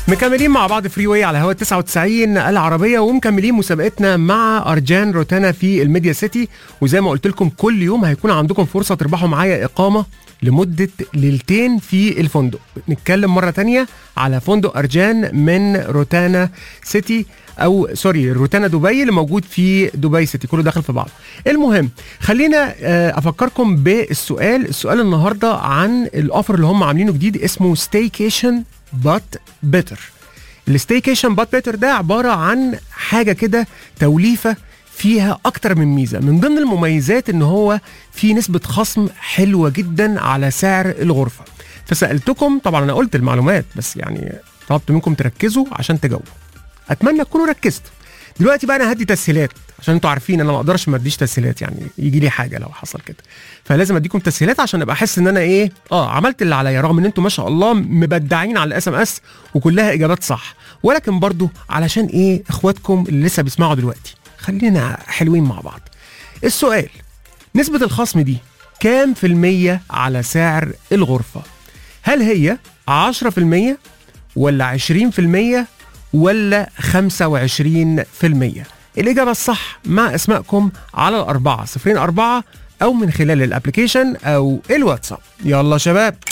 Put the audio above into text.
مكملين مع بعض فري واي على هوا 99 العربيه ومكملين مسابقتنا مع ارجان روتانا في الميديا سيتي وزي ما قلت لكم كل يوم هيكون عندكم فرصه تربحوا معايا اقامه لمده ليلتين في الفندق نتكلم مره تانية على فندق ارجان من روتانا سيتي او سوري روتانا دبي اللي موجود في دبي سيتي كله داخل في بعض المهم خلينا آه، افكركم بالسؤال السؤال النهارده عن الاوفر اللي هم عاملينه جديد اسمه ستيكيشن بات بيتر الستيكيشن بات بيتر ده عباره عن حاجه كده توليفه فيها اكتر من ميزه من ضمن المميزات ان هو في نسبه خصم حلوه جدا على سعر الغرفه فسالتكم طبعا انا قلت المعلومات بس يعني طلبت منكم تركزوا عشان تجاوبوا اتمنى تكونوا ركزتوا دلوقتي بقى انا هدي تسهيلات عشان انتوا عارفين انا ما اقدرش ما اديش تسهيلات يعني يجي لي حاجه لو حصل كده فلازم اديكم تسهيلات عشان ابقى احس ان انا ايه اه عملت اللي عليا رغم ان انتوا ما شاء الله مبدعين على الاس ام اس وكلها اجابات صح ولكن برضو علشان ايه اخواتكم اللي لسه بيسمعوا دلوقتي خلينا حلوين مع بعض السؤال نسبة الخصم دي كام في المية على سعر الغرفة هل هي 10% ولا 20% ولا 25% الإجابة الصح مع أسمائكم على الأربعة صفرين أربعة أو من خلال الأبليكيشن أو الواتساب يلا شباب